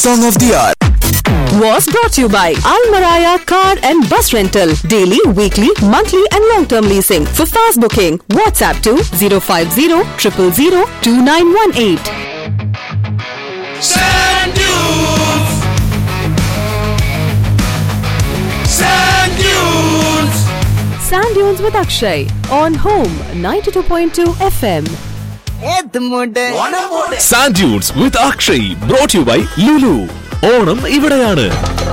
Song of the Hour. was brought to you by Al Maraya Car and Bus Rental. Daily, weekly, monthly, and long term leasing. For fast booking, WhatsApp to 050 000 2918. Sand dunes. Sand dunes. Sand Dunes with Akshay on Home 92.2 FM. Sand dunes with Akshay brought you by Lulu Onam ഇവിടെയാണ്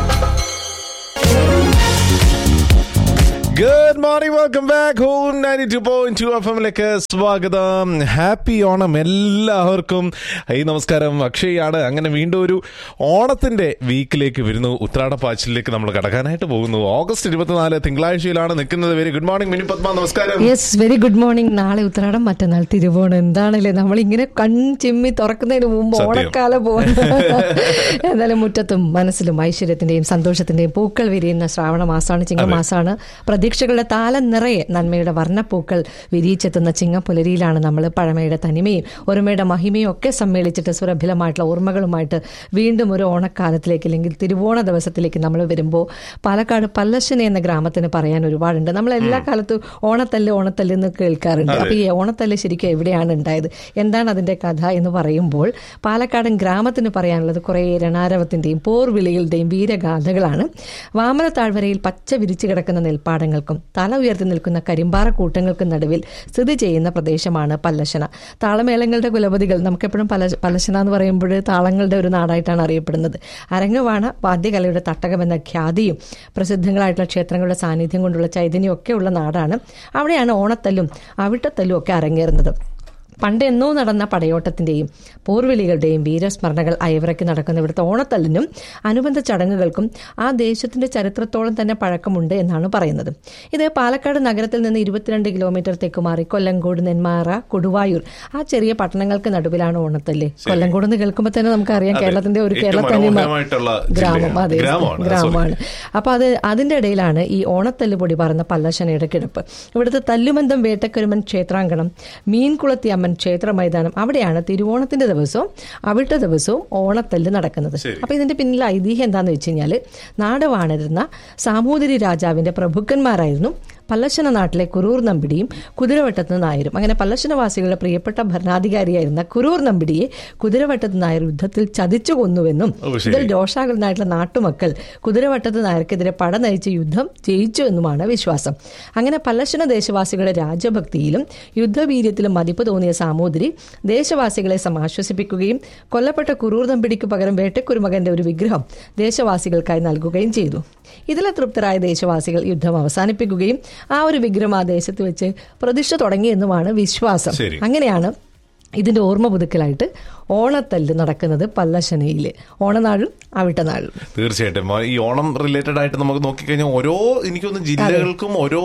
good morning welcome back home ninety two point two F എമ്മിലേക്ക് സ്വാഗതം happy Onam എല്ലാവർക്കും ഈ നമസ്കാരം അക്ഷയാണ് അങ്ങനെ വീണ്ടും ഒരു ഓണത്തിന്റെ വീക്കിലേക്ക് വരുന്നു ഉത്രാടപ്പാച്ചിലേക്ക് നമ്മൾ കടക്കാനായിട്ട് പോകുന്നു ഓഗസ്റ്റ് ഇരുപത്തിനാല് തിങ്കളാഴ്ചയിലാണ് നിൽക്കുന്നത് very good morning Mini Padma നമസ്കാരം യെസ് വെരി ഗുഡ് മോർണിംഗ് നാളെ ഉത്രാടം മറ്റന്നാൾ തിരുവോണം എന്താണല്ലേ നമ്മളിങ്ങനെ കൺ ചിമ്മി തുറക്കുന്നതിന് മുമ്പ് സത്യം. ഓണക്കാലം പോകുന്നു എന്നാലും മുറ്റത്തും മനസ്സിലും ഐശ്വര്യത്തിന്റെയും സന്തോഷത്തിന്റെയും പൂക്കൾ വിരിയുന്ന ശ്രാവണ മാസമാണ് ചിങ്ങമാസമാണ് പ്രതീക്ഷകളുടെ താലം നിറയെ നന്മയുടെ വർണ്ണപ്പൂക്കൾ വിരിയിച്ചെത്തുന്ന ചിങ്ങപ്പുലരിയിലാണ് നമ്മൾ പഴമയുടെ തനിമയും ഒരുമയുടെ മഹിമയും ഒക്കെ സമ്മേളിച്ചിട്ട് സുരഭിലമായിട്ടുള്ള ഓർമ്മകളുമായിട്ട് വീണ്ടും ഒരു ഓണക്കാലത്തിലേക്ക് അല്ലെങ്കിൽ തിരുവോണ ദിവസത്തിലേക്ക് നമ്മൾ വരുമ്പോൾ പാലക്കാട് പല്ലശ്ശന എന്ന ഗ്രാമത്തിന് പറയാൻ ഒരുപാടുണ്ട് നമ്മൾ എല്ലാ കാലത്തും ഓണത്തല്ല് ഓണത്തല്ല് എന്ന് കേൾക്കാറുണ്ട് അപ്പൊ ഈ ഓണത്തല്ല് ശരിക്കും എവിടെയാണ് ഉണ്ടായത് എന്താണ് അതിന്റെ കഥ എന്ന് പറയുമ്പോൾ പാലക്കാടൻ ഗ്രാമത്തിന് പറയാനുള്ളത് കുറേ രണാരവത്തിന്റെയും പോർവിളികളുടെയും വീരഗാഥകളാണ് വാമന താഴ്വരയിൽ പച്ച വിരിച്ചു കിടക്കുന്ന നെൽപ്പാടങ്ങൾക്കും തല ഉയർത്തി നിൽക്കുന്ന കരിമ്പാറ കൂട്ടങ്ങൾക്കും നടുവിൽ സ്ഥിതി ചെയ്യുന്ന പ്രദേശമാണ് പല്ലശന താളമേളങ്ങളുടെ കുലപതികൾ നമുക്കെപ്പോഴും പല പല്ലശന എന്ന് പറയുമ്പോൾ താളങ്ങളുടെ ഒരു നാടായിട്ടാണ് അറിയപ്പെടുന്നത് അരങ്ങവാണ വാദ്യകലയുടെ തട്ടകം എന്ന ഖ്യാതിയും പ്രസിദ്ധങ്ങളായിട്ടുള്ള ക്ഷേത്രങ്ങളുടെ സാന്നിധ്യം കൊണ്ടുള്ള ചൈതന്യം ഒക്കെ ഉള്ള നാടാണ് അവിടെയാണ് ഓണത്തല്ലും അവിട്ടത്തല്ലും ഒക്കെ അരങ്ങേറുന്നത് പണ്ട് എന്നോ നടന്ന പടയോട്ടത്തിന്റെയും പോർവിളികളുടെയും വീരസ്മരണകൾ അയവിറക്കി നടക്കുന്ന ഇവിടുത്തെ ഓണത്തല്ലിനും അനുബന്ധ ചടങ്ങുകൾക്കും ആ ദേശത്തിന്റെ ചരിത്രത്തോളം തന്നെ പഴക്കമുണ്ട് എന്നാണ് പറയുന്നത് ഇത് പാലക്കാട് നഗരത്തിൽ നിന്ന് ഇരുപത്തിരണ്ട് കിലോമീറ്റർ തെക്കുമാറി കൊല്ലങ്കോട് നെന്മാറ കൊടുവായൂർ ആ ചെറിയ പട്ടണങ്ങൾക്ക് നടുവിലാണ് ഓണത്തല്ല് കൊല്ലങ്കോട് എന്ന് കേൾക്കുമ്പോൾ തന്നെ നമുക്കറിയാം അതെ. കേരളത്തിന്റെ ഒരു ഏറ്റവും കേരള തനിമ മനോഹരമായിട്ടുള്ള ഗ്രാമം ജില്ലയാണ്. അതെ ഗ്രാമമാണ്, ഗ്രാമമാണ് അപ്പൊ അത് അതിന്റെ ഇടയിലാണ് ഈ ഓണത്തല്ല് പൊടി പറന്ന പല്ലശനയുടെ കിടപ്പ് ഇവിടുത്തെ തല്ലുമന്തം വേട്ടക്കരുമൻ ക്ഷേത്രാങ്കണം മീൻകുളത്തി അമ്മൻ ക്ഷേത്ര മൈതാനം അവിടെയാണ് തിരുവോണത്തിന്റെ ദിവസവും അവിട്ട ദിവസവും ഓണത്തല്ല് നടക്കുന്നത് ശരി. അപ്പൊ ഇതിന്റെ പിന്നിൽ ഐതിഹ്യം എന്താന്ന് വെച്ച് കഴിഞ്ഞാല് നാട് വാണിരുന്ന സാമൂതിരി രാജാവിന്റെ പ്രഭുക്കന്മാരായിരുന്നു പല്ലശ്ശന നാട്ടിലെ കുറൂർ നമ്പിടിയും കുതിരവട്ടത്ത് നായരും അങ്ങനെ പല്ലശ്ശനവാസികളുടെ പ്രിയപ്പെട്ട ഭരണാധികാരിയായിരുന്ന കുറൂർ നമ്പിടിയെ കുതിരവട്ടത്ത് നായർ യുദ്ധത്തിൽ ചതിച്ചു കൊന്നുവെന്നും ഓ, ശരി. ഇതിൽ രോഷാകുലനായിട്ടുള്ള നാട്ടുമക്കൾ കുതിരവട്ടത്ത് നായർക്കെതിരെ പട നയിച്ച് യുദ്ധം ജയിച്ചു എന്നുമാണ് വിശ്വാസം അങ്ങനെ പല്ലശ്ശന ദേശവാസികളുടെ രാജഭക്തിയിലും യുദ്ധവീര്യത്തിലും മതിപ്പ് തോന്നിയ സാമൂതിരി ദേശവാസികളെ സമാശ്വസിപ്പിക്കുകയും കൊല്ലപ്പെട്ട കുറൂർ നമ്പിടിക്ക് പകരം വേട്ടക്കുരുമകന്റെ ഒരു വിഗ്രഹം ദേശവാസികൾക്കായി നൽകുകയും ചെയ്തു ഇതിലെ തൃപ്തരായ ദേശവാസികൾ യുദ്ധം അവസാനിപ്പിക്കുകയും ആ ഒരു വിഗ്രഹം ആ ദേശത്ത് വെച്ച് പ്രതിഷ്ഠ തുടങ്ങിയെന്നുമാണ് വിശ്വാസം ശരി. അങ്ങനെയാണ് ഇതിന്റെ ഓർമ്മ പുതുക്കലായിട്ട് ഓണത്തല്ല് നടക്കുന്നത് പല്ലശനയില് ഓണനാളും അവിട്ടനാളും തീർച്ചയായിട്ടും ഈ ഓണം റിലേറ്റഡ് ആയിട്ട് നമുക്ക് നോക്കിക്കഴിഞ്ഞാൽ ഓരോ എനിക്കൊന്ന് ജില്ലകൾക്കും ഓരോ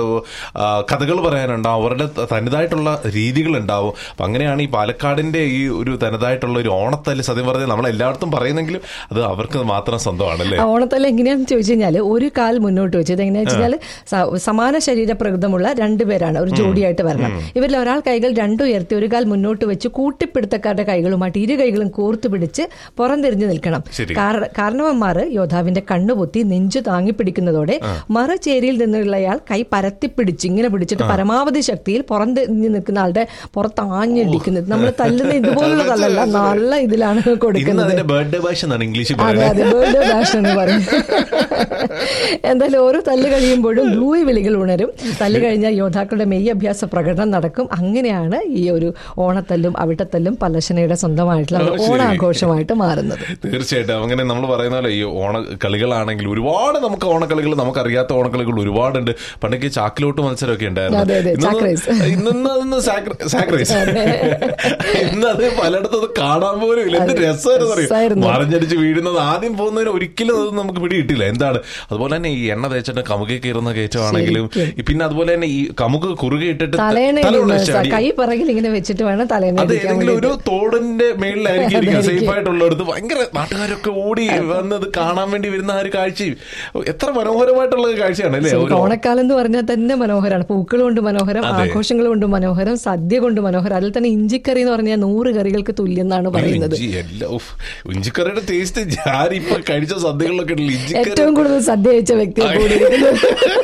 കഥകൾ പറയാനുണ്ടാവും അവരുടെ ത- തനതായിട്ടുള്ള രീതികൾ ഉണ്ടാവും അപ്പൊ അങ്ങനെയാണ് ഈ പാലക്കാടിന്റെ ഈ ഒരു തനതായിട്ടുള്ള ഒരു ഓണത്തല്ല് സത്യം പറഞ്ഞാൽ നമ്മൾ എല്ലായിടത്തും പറയുന്നെങ്കിലും അത് അവർക്ക് മാത്രം സ്വന്തമാണല്ലേ ആ ഓണത്തല്ല് എങ്ങനെയാന്ന് ചോദിച്ചു കഴിഞ്ഞാൽ ഒരു കാൽ മുന്നോട്ട് വെച്ച് ഇത് എങ്ങനെയാ വെച്ചാൽ സമാന ശരീര പ്രകൃതമുള്ള രണ്ടുപേരാണ് ഒരു ജോഡിയായിട്ട് വരണം ഇവരിൽ ഒരാൾ കൈകൾ രണ്ടും ഉയർത്തി ഒരു കാൽ മുന്നോട്ട് വെച്ച് കൂട്ടിപ്പിടുത്തക്കാരുടെ കൈകളുമായിട്ട് ഇരു കൈകളും കോർത്തു പിടിച്ച് പുറംതിരിഞ്ഞു നിൽക്കണം ശരി. കാര- കാരണവന്മാർ യോദ്ധാവിന്റെ കണ്ണുപൊത്തി നെഞ്ചു താങ്ങി പിടിക്കുന്നതോടെ മറുചേരിയിൽ നിന്നുള്ളയാൾ കൈ പരത്തിപ്പിടിച്ച് ഇങ്ങനെ പിടിച്ചിട്ട് പരമാവധി ശക്തിയിൽ പുറംതിരിഞ്ഞു നിൽക്കുന്ന ആളുടെ പുറത്ത് ആഞ്ഞിടിക്കുന്നത് നമ്മൾ തല്ലുന്ന ഇതുപോലുള്ള തല്ലല്ല നല്ല ഇതിലാണ് ഇന്ന് കൊടുക്കുന്നത് അതിന്റെ ബർത്ത്ഡേ ഭാഷ എന്നാണ് ഇംഗ്ലീഷിൽ അതെ പറയുന്നത് അതെ ബർത്ത്ഡേ ഡാഷ് എന്ന് പറയും എന്തായാലും ഓരോ തല്ല് കഴിയുമ്പോഴും ലൂയി വിളികൾ ഉണരും തല്ല് കഴിഞ്ഞാൽ യോദ്ധാക്കളുടെ മെയ് അഭ്യാസ പ്രകടനം നടക്കും അങ്ങനെയാണ് ഈ ഒരു ഓണത്തല്ലും അവിട്ടത്തല്ലും പല്ലശനയുടെ സ്വന്തമായിട്ടുള്ള ഒരു ഓ, ശരി. ഓണാഘോഷമായിട്ട് മാറുന്നത് തീർച്ചയായിട്ടും അങ്ങനെ നമ്മൾ പറയുന്ന പോലെ ഈ ഓണ കളികളാണെങ്കിൽ ഒരുപാട് നമുക്ക് ഓണക്കളികൾ നമുക്ക് അറിയാത്ത ഓണക്കളികൾ ഒരുപാടുണ്ട് പണ്ടൊക്കെ ചാക്കിലോട്ട് മത്സരമൊക്കെ ഉണ്ടായിരുന്നു അതെ, അതെ, ചാക്ക് റേസ്. ഇന്ന് ഇന്ന് സാക്ക് റേസ് ഇന്ന് അത് പലയിടത്തും അത് കാണാൻ പോലും ഇല്ല എന്ത് അതെ, രസമായിരുന്നു അറിയോ രസമായിരുന്നു. മറിഞ്ഞടിച്ച് വീഴുന്നത് ആദ്യം പോകുന്നതിന് ഒരിക്കലും അത് നമുക്ക് പിടി കിട്ടില്ല എന്താണ് അതുപോലെ തന്നെ ഈ എണ്ണ തേച്ചിട്ട് കമുകെ കയറുന്ന കയറ്റമാണെങ്കിലും ശരിക്കും. ഈ പിന്നെ അതുപോലെ തന്നെ ഈ കമുക് കുറുകെ ഇട്ടിട്ട് തലേണ തല കൊണ്ട് ഇടുന്ന ചാടി- കൈ പിറകിൽ ഇങ്ങനെ വെച്ചിട്ട് വേണം തലേണ അത് ഇടിക്കാൻ ഏതെങ്കിലും ഒരു വേണ്ടിയിട്ട്. തോടിന്റെ ടെറസിന്റെ മേളിലായിരിക്കും ഇരിക്കുക സേഫ് ആയിട്ടുള്ളടത്ത് ഭയങ്കര നാട്ടുകാരൊക്കെ ഓടി വന്നത് കാണാൻ വേണ്ടി വരുന്ന ആ ഒരു കാഴ്ചയും എത്ര മനോഹരമായിട്ടുള്ള ഒരു കാഴ്ചയാണ് അല്ലേ ഒരു ഓണക്കാലം എന്ന് പറഞ്ഞാൽ തന്നെ മനോഹരമാണ് പൂക്കൾ കൊണ്ട് മനോഹരം അതെ. ആഘോഷങ്ങൾ കൊണ്ട് മനോഹരം സദ്യ കൊണ്ട് മനോഹരം അതിൽ തന്നെ ഇഞ്ചിക്കറി എന്ന് പറഞ്ഞാൽ നൂറ് കറികൾക്ക് തുല്യം എന്നാണ് പറയുന്നത് ഇഞ്ചി എല്ലാം ഉഫ്. ഇഞ്ചിക്കറിയുടെ ടേസ്റ്റ് ഞാൻ ഇപ്പൊ കഴിച്ച സദ്യകളിലൊക്കെ ഉണ്ടല്ലോ ഇഞ്ചിക്കറി ഏറ്റവും കൂടുതൽ സദ്യ കഴിച്ച വ്യക്തി കൂടിയിരിക്കുന്നത്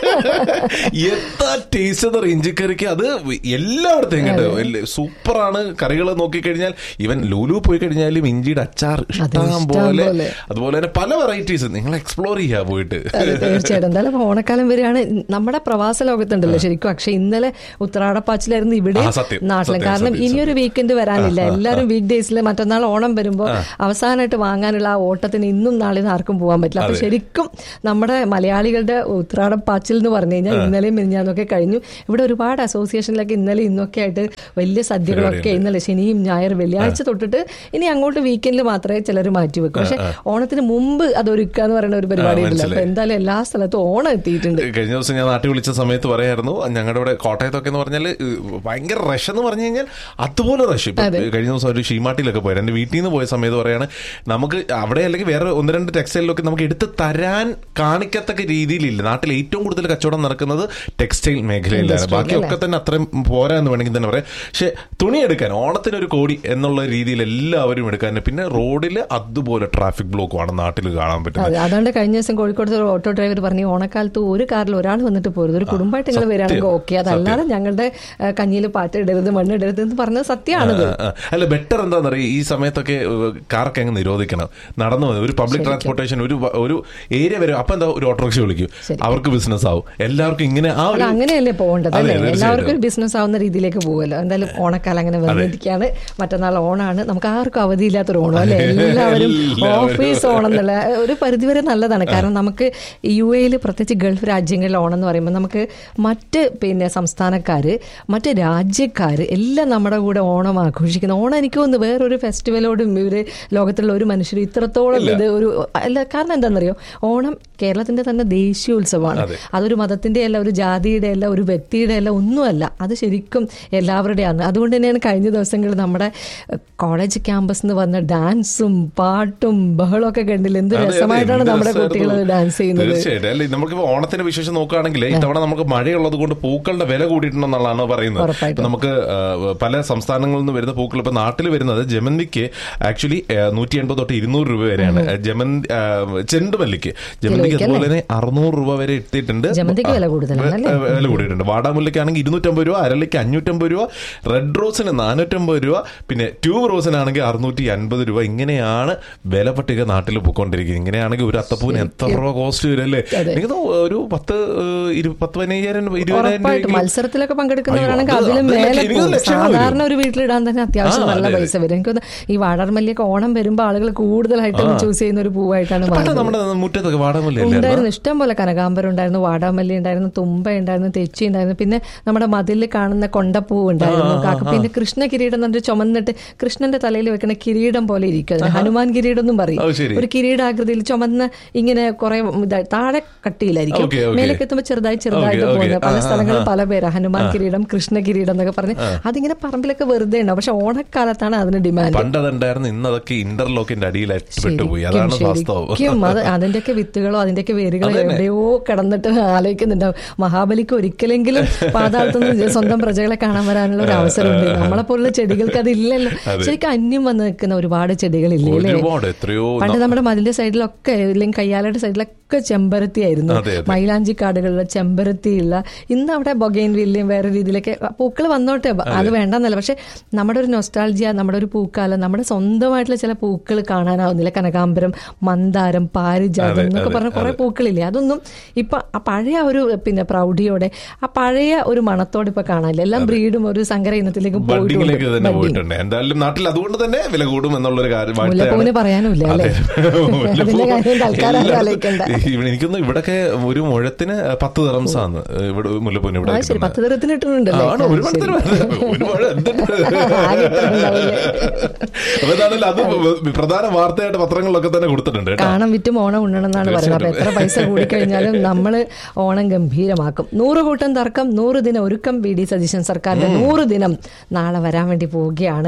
എത്ര ടേസ്റ്റ് എന്ന് പറയും ഇഞ്ചിക്കറിക്ക് അത് എല്ലായിടത്തും കേട്ടോ സൂപ്പറാണ് കറികൾ നോക്കിക്കഴിഞ്ഞാൽ ഇവൻ ലൂലു പോയി കഴിഞ്ഞാലും ഇഞ്ചിയുടെ അച്ചാർ ഇഷ്ടം ഇഷ്ടം പോലെ പോലെ. അതുപോലെ തന്നെ പല വെറൈറ്റീസ് നിങ്ങൾ എക്സ്പ്ലോർ ചെയ്യാ പോയിട്ട് അതെ തീർച്ചയായിട്ടും എന്തായാലും ഓണക്കാലം വരികയാണ് നമ്മുടെ പ്രവാസ ലോകത്തുണ്ടല്ലോ ശരിക്കും പക്ഷെ ഇന്നലെ ഉത്രാടപ്പാച്ചിലായിരുന്നു ഇവിടെ ആ, സത്യം, നാട്ടിലും സത്യം, കാരണം സത്യം, ഇനിയൊരു വീക്കെൻഡ് വരാനില്ല എല്ലാവരും വീക്ക് ഡേയ്സിൽ മറ്റന്നാൾ ഓണം വരുമ്പോൾ അവസാനമായിട്ട് വാങ്ങാനുള്ള ആ ഓട്ടത്തിന് ഇന്നും നാളെ ആർക്കും പോകാൻ പറ്റില്ല അപ്പൊ അതെ. ശരിക്കും നമ്മുടെ മലയാളികളുടെ ഉത്രാടപ്പാച്ചിൽ എന്ന് പറഞ്ഞു കഴിഞ്ഞാൽ ഇന്നലെയും മിനിഞ്ഞാന്നൊക്കെ കഴിഞ്ഞു ഇവിടെ ഒരുപാട് അസോസിയേഷനിലൊക്കെ ഇന്നലെ ഇന്നൊക്കെ ആയിട്ട് വലിയ സദ്യകളൊക്കെ പരിപാടിയുണ്ട്. ഇന്നലെ ശനിയും ഞായർ വെള്ളിയാഴ്ച തൊട്ടിട്ട് ഇനി അങ്ങോട്ട് വീക്കെൻഡിൽ മാത്രമേ ചിലർ മാറ്റി വെക്കൂ പക്ഷെ ഓണത്തിന് മുമ്പ് അത് ഒരുക്കുക എന്ന് പറയുന്ന ഒരു പരിപാടി ഉണ്ടല്ലോ അപ്പൊ മനസ്സിലായി. എന്തായാലും എല്ലാ സ്ഥലത്തും ഓണം എത്തിയിട്ടുണ്ട് കഴിഞ്ഞ ദിവസം ഞാൻ നാട്ടിൽ വിളിച്ച സമയത്ത് പറയായിരുന്നു ഞങ്ങളുടെ ഇവിടെ കോട്ടയത്തൊക്കെ എന്ന് പറഞ്ഞാൽ ഭയങ്കര റഷ് എന്ന് പറഞ്ഞു കഴിഞ്ഞാൽ അതുപോലെ റഷ് ഇപ്പൊ അതെ. കഴിഞ്ഞ ദിവസം ഒരു ഷീമാട്ടിലൊക്കെ പോയത് എന്റെ വീട്ടിൽ നിന്ന് പോയ സമയത്ത് പറയാണ് നമുക്ക് അവിടെ അല്ലെങ്കിൽ വേറെ ഒന്ന് രണ്ട് ടെക്സ്റ്റൈലിലൊക്കെ നമുക്ക് എടുത്ത് തരാൻ കാണിക്കത്തക്ക രീതിയിലില്ല നാട്ടിൽ ഏറ്റവും കൂടുതൽ കച്ചവടം നടക്കുന്നത് ടെക്സ്റ്റൈൽ മേഖലയിലാണ് Industry, ബാക്കിയൊക്കെ തന്നെ അത്രയും പോരാ എന്ന് വേണമെങ്കിൽ തന്നെ പറയാം പക്ഷെ തുണി എടുക്കാൻ ഓണത്തിന് ഒരു കോടി എന്നുള്ള രീതിയിൽ എല്ലാവരും എടുക്കാൻ പിന്നെ റോഡിൽ അതുപോലെ ട്രാഫിക് ബ്ലോക്കുമാണ് നാട്ടിൽ കാണാൻ പറ്റുന്നത് അതെ അതുകൊണ്ട് കഴിഞ്ഞ ദിവസം കോഴിക്കോട് ഒരു ഓട്ടോ ഡ്രൈവർ പറഞ്ഞു ഓണക്കാലത്ത് ഒരു കാറിൽ ഒരാൾ വന്നിട്ട് പോരുത് ഒരു കുടുംബമായിട്ട് നിങ്ങൾ സത്യം. വരികയാണെങ്കിൽ ഓക്കെ അതല്ലാതെ ഞങ്ങളുടെ കഞ്ഞിയിൽ പാട്ട് ഇടരുത് മണ്ണ് ഇടരുത് എന്ന് പറഞ്ഞത് സത്യമാണിത് ആ, ആ. അല്ല ബെറ്റർ എന്താണെന്ന് അറിയാം ഈ സമയത്തൊക്കെ ഏഹ്, കാറൊക്കെ അങ്ങ് നിരോധിക്കണം നടന്നു പോകുന്നത് ഒരു പബ്ലിക് ട്രാൻസ്പോർട്ടേഷൻ ഒരു വ- ഒരു ഏരിയ വരും അപ്പൊ എന്താ ഒരു ഓട്ടോറിക്ഷ വിളിക്കും ശരി. അവർക്ക് ബിസിനസ് ആവും എല്ലാവർക്കും ഇങ്ങനെ ആ അല്ല ഒരു അങ്ങനെയല്ലേ പോകേണ്ടത് അതെ, അല്ലേ തീർച്ചയായിട്ടും. എല്ലാവർക്കും ഒരു ബിസിനസ് ആവുന്ന രീതിയിലേക്ക് പോകുമല്ലോ എന്തായാലും ഓണക്കാലം അങ്ങനെ വന്നിരിക്കുകയാണ് മറ്റന്നാൾ ഓണാണ് നമുക്ക് ആർക്കും അവധിയില്ലാത്തൊരു ഓണം അല്ലേ എല്ലാവരും എല്ലാവരും. ഓഫീസ് ഓണം എന്നുള്ള ഒരു പരിധിവരെ നല്ലതാണ് കാരണം നമുക്ക് യു എയിൽ പ്രത്യേകിച്ച് ഗൾഫ് രാജ്യങ്ങളിൽ ഓണം എന്ന് പറയുമ്പോൾ നമുക്ക് മറ്റ് പിന്നെ സംസ്ഥാനക്കാര് മറ്റ് രാജ്യക്കാര് എല്ലാം നമ്മുടെ കൂടെ ഓണം ആഘോഷിക്കുന്ന ഓണം എനിക്ക് തോന്നുന്നു വേറൊരു ഫെസ്റ്റിവലോടും ഇവര് ലോകത്തുള്ള ഒരു മനുഷ്യർ ഇത്രത്തോളം ഇല്ല. ഇത് ഒരു അല്ല കാരണം എന്താണെന്നറിയോ ഓണം കേരളത്തിന്റെ തന്നെ ദേശീയോത്സവമാണ് അതെ. അതൊരു മതത്തിന്റെ അല്ല ഒരു ജാതിയുടെ അല്ല ഒരു വ്യക്തിയുടെ അല്ല ഒന്നുമല്ല അത് ശരിക്കും എല്ലാവരുടെയാണ് അതുകൊണ്ട് തന്നെയാണ് കഴിഞ്ഞ ദിവസങ്ങളിൽ നമ്മുടെ എഹ്, കോളേജ് ക്യാമ്പസ് എന്ന് വന്ന ഡാൻസും പാട്ടും ബഹളവും ഒക്കെ കണ്ടില്ല എന്ത് അതെ, അതെ, രസമായിട്ടാണ് എന്ത് നമ്മുടെ രസമായിരുന്നു. കുട്ടികൾ ഡാൻസ് ചെയ്യുന്നത് തീർച്ചയായിട്ടും അല്ലേ നമുക്കിപ്പോ ഓണത്തിന്റെ വിശേഷം നോക്കുകയാണെങ്കിൽ ഇത്തവണ നമുക്ക് മഴയുള്ളത് കൊണ്ട് പൂക്കളുടെ വില കൂടിയിട്ടുണ്ടെന്നുള്ളതാണ് പറയുന്നത് ഉറപ്പായിട്ടും. ഇപ്പൊ നമുക്ക് ആ, പല സംസ്ഥാനങ്ങളിൽ നിന്ന് വരുന്ന പൂക്കൾ ഇപ്പൊ നാട്ടിൽ വരുന്നത് ജമന്തിക്ക് ആക്ച്വലി നൂറ്റി എൺപത് തൊട്ട് ഇരുന്നൂറ് രൂപ വരെയാണ് ജമന്തി ആ, ചെണ്ടുമല്ലിക്ക് ജമന്തിക്ക് കിലോയ്ക്ക് അതുപോലെ തന്നെ അറുന്നൂറ് രൂപ വരെ എത്തിയിട്ടുണ്ട് ജമന്തിക്ക് വില കൂടുതലാണ് അല്ലേ? വെ- വില കൂടിയിട്ടുണ്ട് വാടാമുല്ലയ്ക്കാണെങ്കിൽ ഇരുന്നൂറ്റമ്പത് രൂപ അരളിക്ക് അഞ്ഞൂറ്റമ്പത് രൂപ റെഡ് റോസിന് നാനൂറ്റമ്പത് രൂപ പിന്നെ ട്യൂബ് റോസിനാണെങ്കിൽ അറുന്നൂറ്റി അൻപത് രൂപ ഇങ്ങനെയാണ് വില പട്ടിക നാട്ടിൽ പോയിക്കൊണ്ടിരിക്കുന്നത് ഇങ്ങനെയാണെങ്കിൽ ഒരു അത്തപ്പൂവിന് എത്ര രൂപ കോസ്റ്റ് വരും അല്ലേ അതെ. എനിക്ക് തോന്നുന്നു ഒരു പത്ത് ഏഹ്, ഇരു- പത്ത് പതിനയ്യായിരം ഇരുപതിനായിരം ഉറപ്പായിട്ടും രൂപയ്ക്ക് മത്സരത്തിലൊക്കെ പങ്കെടുക്കുന്നവരാണെങ്കിൽ അയ്യോ, അത് അതിലും അതിലൊക്കെ മേലെ എനിക്ക് പോകും. ലക്ഷങ്ങൾ വരും. സാധാരണ ഒരു വീട്ടിലിടാൻ തന്നെ അത്യാവശ്യം ആ, നല്ല അതെ, പൈസ വരും എനിക്ക് തോന്നുന്നു ഈ വാടാർമല്ലിയൊക്കെ ഓണം വരുമ്പോൾ ആളുകൾ കൂടുതലായിട്ടും ചൂസ് ചെയ്യുന്ന ഒരു പൂവായിട്ടാണ് പണ്ട് മാറുന്നത് നമ്മുടെ മുറ്റത്തൊക്കെ വാടാമല്ലേ ഉണ്ടായിരുന്നു ഇഷ്ടം പോലെ കനകാമ്പരം ഉണ്ടായിരുന്നു വാടാമല്ലി ഉണ്ടായിരുന്നു തുമ്പ ഉണ്ടായിരുന്നു തെച്ചി ഉണ്ടായിരുന്നു പിന്നെ നമ്മുടെ മതിലിൽ കാണുന്ന കൊണ്ടപ്പൂ ഉണ്ടായിരുന്നു കാക്ക പിന്നെ കൃഷ്ണ കിരീടം എന്ന് പറഞ്ഞിട്ട് ചുമന്നിട്ട് കൃഷ്ണന്റെ തലയിൽ വെക്കുന്ന കിരീടം പോലെ ഇരിക്കും അതിന് ഹനുമാൻ കിരീടം എന്നും പറയും ഓ, ശരി. ഒരു കിരീടാകൃതിയിൽ ചുമന്ന് ഇങ്ങനെ കുറെ ഇതാ- താഴെ കട്ടിയിലായിരിക്കും ഓക്കേ, ഓക്കേ. മേലേക്ക് എത്തുമ്പോൾ ചെറുതായി ചെറുതായിട്ട് ഓക്കേ, ഓക്കേ. പോകുന്നത് പല ആ, ആ, സ്ഥലങ്ങളും ആ. പല പേരാ ഹനുമാൻ കിരീടം കൃഷ്ണ കിരീടം എന്നൊക്കെ പറഞ്ഞ് അതിങ്ങനെ പറമ്പിലൊക്കെ വെറുതെ ഉണ്ടാവും പക്ഷെ ഓണക്കാലത്താണ് അതിന് ഡിമാൻഡ് പണ്ട് അതുണ്ടായിരുന്നു ഇന്ന് അതൊക്കെ ഇന്റർലോക്കിന്റെ അടിയിലായിട്ട് പെട്ടുപോയി അതാണ് വാസ്തവം ശരിക്കും അത് അതിന്റെയൊക്കെ വിത്തുകളോ അതിന്റെയൊക്കെ വേരുകളോ അതന്നെ. എവിടെയോ കിടന്നിട്ട് ആലോചിക്കുന്നുണ്ടാവും മഹാബലിക്ക് ഒരിക്കലെങ്കിലും പാതാളത്തുനിന്ന് സ്വന്തം പ്രജകളെ കാണാൻ വരാനുള്ള ഒരു അവസരമുണ്ട് നമ്മളെ പോലുള്ള ചെടികൾക്ക് അതില്ലല്ലോ അതെ. ശരിക്കും അന്യം വന്ന് നിൽക്കുന്ന ഒരുപാട് ചെടികളില്ലേ അല്ലേ ഒരുപാട് എത്രയോ പണ്ട് നമ്മുടെ മതിലിന്റെ സൈഡിലൊക്കെ അല്ലെങ്കിൽ കയ്യാലയുടെ സൈഡിലൊക്കെ ചെമ്പരത്തി ആയിരുന്നു അതെ, അതെ. മൈലാഞ്ചി കാടുകളിലെ ചെമ്പരത്തിയുള്ള ഇന്ന് അവിടെ ബൊഗൈൻ വില്യം വേറെ രീതിയിലൊക്കെ പൂക്കൾ വന്നോട്ടെ അത് വേണ്ടെന്നല്ല പക്ഷെ നമ്മുടെ ഒരു നൊസ്റ്റാൾജിയ നമ്മുടെ ഒരു പൂക്കാലം നമ്മുടെ സ്വന്തമായിട്ടുള്ള ചില പൂക്കൾ കാണാനാവുന്നില്ല കനകാംബരം മന്ദാരം പാരിജാതം അതെ, എന്നൊക്കെ അതെ, പറഞ്ഞ കുറെ അതെ. പൂക്കളില്ലേ അതൊന്നും ഇപ്പൊ ആ പഴയ ഒരു പിന്നെ പ്രൗഢിയോടെ ആ പഴയ ഒരു മണത്തോടെ ഇപ്പൊ കാണാനില്ല എല്ലാം ബ്രീഡും ഒരു സങ്കര ഇനത്തിലേക്കും ബഡിങ്ങിലേക്ക് തന്നെ Budding. പോയിട്ടുണ്ട് എന്തായാലും നാട്ടിൽ അതുകൊണ്ട് തന്നെ വില കൂടും എന്നുള്ളൊരു കാര്യം മുല്ലപ്പൂവിന് പറയാനുമില്ല അല്ലേ അതെ. അതിന്റെ കാര്യം തൽക്കാലം എല്ലാ- ആലോചിക്കണ്ട ഇവിടെ എനിക്കൊന്ന് ഇവിടൊക്കെ ഒരു മുഴത്തിന് പത്ത് തെറംസ് ആണ് ഇവിടെ മുല്ലപ്പൂവിന് ഇവിടെ ആ ശരി പത്ത് തരത്തിന് ഇട്ടിട്ടുണ്ടല്ലേ ആണ് ഒരു ആ, ശരി. മണത്തിന് ഒരു മുഴ എന്തുണ്ട് ആകെ ഇത്ര ഉണ്ടാവില്ലേ? അപ്പൊ എന്താണല്ലോ അത് പ്രധാന വാർത്തയായിട്ട് പത്രങ്ങളിലൊക്കെ തന്നെ കൊടുത്തിട്ടുണ്ട് കേട്ടോ കാണം വിറ്റും ഓണം ഉണ്ണണം എന്നാണ് പറയുന്നത് അപ്പൊ എത്ര പൈസ കൂടിക്കഴിഞ്ഞാലും നമ്മൾ ഓണം ഗംഭീരമാക്കും നൂറ് കൂട്ടം തർക്കം നൂറ് ദിനം ഒരുക്കം വി ഡി സതീശൻ സർക്കാരിന്റെ നൂറ് ദിനം നാളെ വരാൻ വേണ്ടി പോവുകയാണ് എന്ന് പറയുന്ന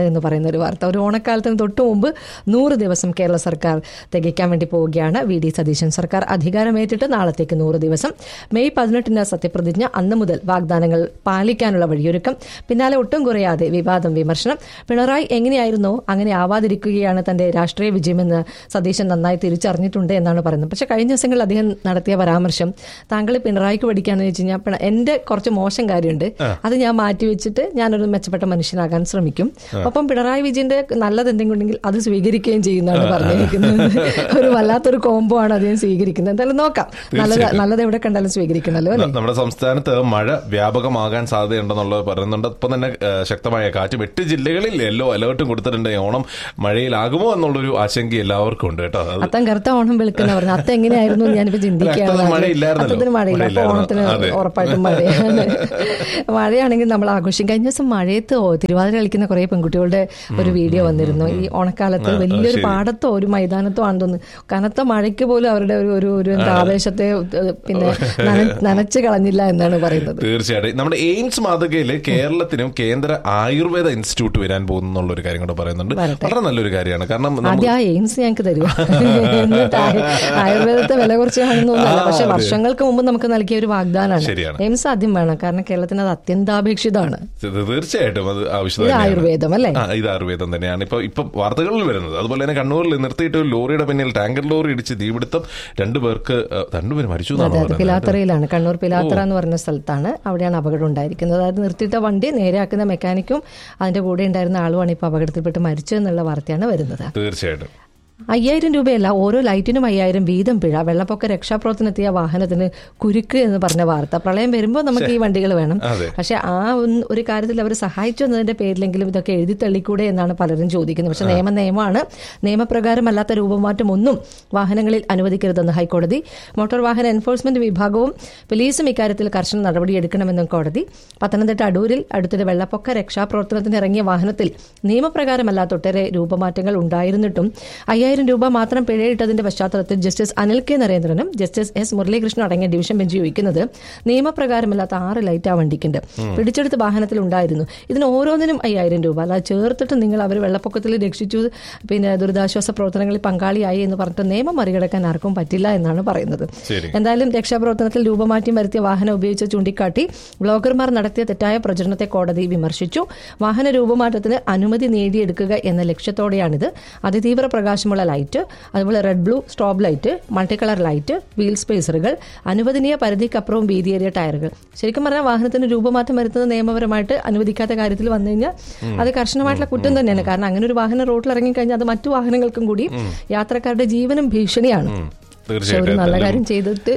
എന്നൊരു വാർത്ത ഒരു ഓണക്കാലത്തിന് തൊട്ട് മുമ്പ് നൂറ് ദിവസം കേരള സർക്കാർ തികയ്ക്കാൻ വേണ്ടി പോവുകയാണ് വി ഡി സതീശൻ സർക്കാർ അധികാരമേറ്റിട്ട് നാളത്തേക്ക് നൂറ് ദിവസം മെയ് പതിനെട്ടിന് സത്യപ്രതിജ്ഞ അന്ന് മുതൽ വാഗ്ദാനങ്ങൾ പാലിക്കാനുള്ള വഴിയൊരുക്കം പിന്നാലെ ഒട്ടും കുറയാതെ വിവാദം വിമർശനം പിണറായി എങ്ങനെയായിരുന്നോ അങ്ങനെ ആവാതിരിക്കുകയാണ് തന്റെ രാഷ്ട്രീയ വിജയമെന്ന് സതീശൻ നന്നായി തിരിച്ചറിഞ്ഞിട്ടുണ്ട് എന്നാണ് പറയുന്നത് പക്ഷെ കഴിഞ്ഞ ദിവസങ്ങളിൽ അദ്ദേഹം നടത്തിയ പരാമർശം താങ്കൾ പിണറായിക്ക് പഠിക്കാന്ന് വെച്ച് കഴിഞ്ഞാൽ പിണ- എന്റെ കുറച്ച് മോശം കാര്യമുണ്ട് അത് ഞാൻ മാറ്റി വെച്ചിട്ട് ഞാനൊരു മെച്ചപ്പെട്ട മനുഷ്യനാകാൻ ശ്രമിക്കും ഒപ്പം പിണറായി വിജയന്റെ നല്ലത് എന്തെങ്കിലും ഉണ്ടെങ്കിൽ അത് സ്വീകരിക്കുകയും ചെയ്യുന്നതാണ് പറഞ്ഞിരിക്കുന്നത് ഒരു വല്ലാത്തൊരു കോംബോ ആണ് അദ്ദേഹം സ്വീകരിക്കുന്നത് എന്തായാലും നോക്കാം നല്ലത് നല്ലത് എവിടെ കണ്ടാലും സ്വീകരിക്കണമല്ലോ അല്ലേ ന- നമ്മുടെ സംസ്ഥാനത്ത് മഴ വ്യാപകമാകാൻ സാധ്യതയുണ്ടെന്നുള്ളത് പറയുന്നുണ്ട് ഇപ്പം തന്നെ ആ, ശക്തമായ കാറ്റും എട്ട് ജില്ലകളിൽ യെല്ലോ അലേർട്ടും കൊടുത്തിട്ടുണ്ട് ഈ ഓണം മഴയിലാകുമോ എന്നുള്ളൊരു ആശങ്ക എല്ലാവർക്കും ഉണ്ട് കേട്ടോ അത് അത്തം കറുത്ത ഓണം വെളുക്കുന്ന പറഞ്ഞു അത്ത എങ്ങനെയായിരുന്നു എന്ന് ഞാനിപ്പോ ചിന്തിക്കുകയാണ് അത്തത്തിന് മഴയില്ലായിരുന്നല്ലോ. അത്തത്തിന് മഴയില്ല അപ്പൊ മഴയില്ലായിരുന്നു. ഓണത്തിന് അതെ. ഉറപ്പായിട്ടും മഴയാണ് മഴയാണെങ്കിൽ നമ്മൾ ആഘോഷിക്കും കഴിഞ്ഞ ദിവസം മഴയത്ത് ഓ- തിരുവാതിര കളിക്കുന്ന കുറെ പെൺകുട്ടികളുടെ ഒരു വീഡിയോ വന്നിരുന്നു ഈ ഓണക്കാലത്ത് ആ, വലിയൊരു ശരി. പാടത്തോ ഒരു മൈതാനത്തോ ആണെന്ന് തോന്നുന്നു കനത്ത മഴയ്ക്ക് പോലും അവരുടെ ഒരു ഒരു ഒരു എന്താ ആവേശത്തെ ഏഹ്, പിന്നെ നന- നനച്ച് കളഞ്ഞില്ല എന്നാണ് പറയുന്നത് തീർച്ചയായിട്ടും നമ്മുടെ എയിംസ് മാതൃകയിൽ കേരളത്തിനും കേന്ദ്ര ആയുർവേദ ഇൻസ്റ്റിറ്റ്യൂട്ട് വരാൻ പോകുന്നു എന്നുള്ള ഒരു കാര്യം കൂടെ പറയുന്നുണ്ട് വരട്ടെ. വളരെ നല്ലൊരു കാര്യമാണ് കാരണം നമ്മൾ ആദ്യം ആ എയിംസ് ഞങ്ങൾക്ക് തരിക എന്നിട്ട് ആയു- ആയുർവേദത്തെ വില കുറച്ച് കാണുന്നൊന്നുമല്ല പക്ഷെ ആ, അതെ. വർഷങ്ങൾക്ക് മുമ്പ് നമുക്ക് നൽകിയ ഒരു വാഗ്ദാനമാണ് ശരിയാണ്. എയിംസ് ആദ്യം വേണം കാരണം കേരളത്തിന് അത് അത്യന്താപേക്ഷിതമാണ് ഇത് തീർച്ചയായിട്ടും അത് ആവശ്യം ഇത് തന്നെയാണ്. ആയുർവേദം അല്ലേ? ആ, ഇത് ആയുർവേദം തന്നെയാണ് ഇപ്പൊ ഇപ്പൊ വാർത്തകളിൽ വരുന്നത് അതുപോലെ തന്നെ കണ്ണൂരിൽ നിർത്തിയിട്ട് ഒരു ലോറിയുടെ പിന്നിൽ ടാങ്കർ ലോറി ഇടിച്ച് തീപിടുത്തം രണ്ടുപേർക്ക് ആ, രണ്ടുപേര് മരിച്ചു എന്നാണ് അതെ അത് പറയുന്നത്. പിലാത്തറയിലാണ് കണ്ണൂർ പിലാത്തറ എന്ന് പറഞ്ഞ സ്ഥലത്താണ് അവിടെയാണ് അപകടം ഉണ്ടായിരിക്കുന്നത് അതായത് നിർത്തിയിട്ട വണ്ടി നേരെയാക്കുന്ന മെക്കാനിക്കും അതിന്റെ കൂടെ ഉണ്ടായിരുന്ന ആളുമാണ് ഇപ്പോൾ അപകടത്തിൽപ്പെട്ട് മരിച്ചതെന്നുള്ള വാർത്തയാണ് വരുന്നത് തീർച്ചയായിട്ടും അയ്യായിരം രൂപയല്ല ഓരോ ലൈറ്റിനും അയ്യായിരം വീതം പിഴ വെള്ളപ്പൊക്ക രക്ഷാപ്രവർത്തനത്തിയ വാഹനത്തിന് കുരുക്ക് എന്ന് പറഞ്ഞ വാർത്ത പ്രളയം വരുമ്പോൾ നമുക്ക് ഈ വണ്ടികൾ വേണം അതെ. പക്ഷെ ആ ഒന്ന് ഒരു കാര്യത്തിൽ അവർ സഹായിച്ചു എന്നതിന്റെ പേരിലെങ്കിലും ഇതൊക്കെ എഴുതി തള്ളിക്കൂടെ എന്നാണ് പലരും ചോദിക്കുന്നത് പക്ഷെ നിയമം നിയമമാണ് നിയമപ്രകാരമല്ലാത്ത രൂപമാറ്റം ഒന്നും വാഹനങ്ങളിൽ അനുവദിക്കരുതെന്ന് ഹൈക്കോടതി മോട്ടോർ വാഹന എൻഫോഴ്സ്മെന്റ് വിഭാഗവും പോലീസും ഇക്കാര്യത്തിൽ കർശന നടപടിയെടുക്കണമെന്നും കോടതി പത്തനംതിട്ട അടൂരിൽ അടുത്തിടെ വെള്ളപ്പൊക്ക രക്ഷാപ്രവർത്തനത്തിന് ഇറങ്ങിയ വാഹനത്തിൽ നിയമപ്രകാരമല്ലാത്ത ഒട്ടേറെ രൂപമാറ്റങ്ങൾ ഉണ്ടായിരുന്നിട്ടും അയ്യായിരം രൂപ മാത്രം പിഴയിട്ടതിന്റെ പശ്ചാത്തലത്തിൽ ജസ്റ്റിസ് അനിൽ കെ നരേന്ദ്രനും ജസ്റ്റിസ് എസ് മുരളീകൃഷ്ണൻ അടങ്ങിയ ഡിവിഷൻ ബെഞ്ച് ചോദിക്കുന്നത് നിയമപ്രകാരമല്ലാത്ത ആറ് ലൈറ്റ് ആ വണ്ടിക്കുണ്ട് പിടിച്ചെടുത്ത വാഹനത്തിൽ ഉണ്ടായിരുന്നു ഇതിന് ഓരോന്നിനും അയ്യായിരം രൂപ അല്ല ചേർത്തിട്ട് നിങ്ങൾ അവർ വെള്ളപ്പൊക്കത്തിൽ രക്ഷിച്ചു പിന്നെ ദുരിതാശ്വാസ പ്രവർത്തനങ്ങളിൽ പങ്കാളിയായി എന്ന് പറഞ്ഞിട്ട് നിയമം മറികടക്കാൻ ആർക്കും പറ്റില്ല എന്നാണ് പറയുന്നത് ശരി. എന്തായാലും രക്ഷാപ്രവർത്തനത്തിൽ രൂപമാറ്റം വരുത്തിയ വാഹനം ഉപയോഗിച്ച് ചൂണ്ടിക്കാട്ടി ബ്ലോഗർമാർ നടത്തിയ തെറ്റായ പ്രചരണത്തെ കോടതി വിമർശിച്ചു വാഹന രൂപമാറ്റത്തിന് അനുമതി നേടിയെടുക്കുക എന്ന ലക്ഷ്യത്തോടെയാണിത് അതിതീവ്ര പ്രകാശമുള്ള ലൈറ്റ് അതുപോലെ red blue strobe light multi colour light wheel സ്പേസറുകൾ അനുവദനീയ പരിധിക്കപ്പുറവും വീതിയേറിയ ടയറുകൾ ശരിക്കും പറഞ്ഞാൽ വാഹനത്തിന് രൂപമാറ്റം വരുത്തുന്നത് നിയമപരമായിട്ട് അനുവദിക്കാത്ത കാര്യത്തിൽ വന്നു കഴിഞ്ഞാൽ അത് കർശനമായിട്ടുള്ള കുറ്റം തന്നെയാണ് കാരണം അങ്ങനെ ഒരു വാഹനം റോഡിൽ ഇറങ്ങിക്കഴിഞ്ഞാൽ അത് മറ്റു വാഹനങ്ങൾക്കും കൂടി യാത്രക്കാരുടെ ജീവനും ഭീഷണിയാണ് പക്ഷെ ഒരു നല്ല തീർച്ചയായിട്ടും കാര്യം ചെയ്തിട്ട്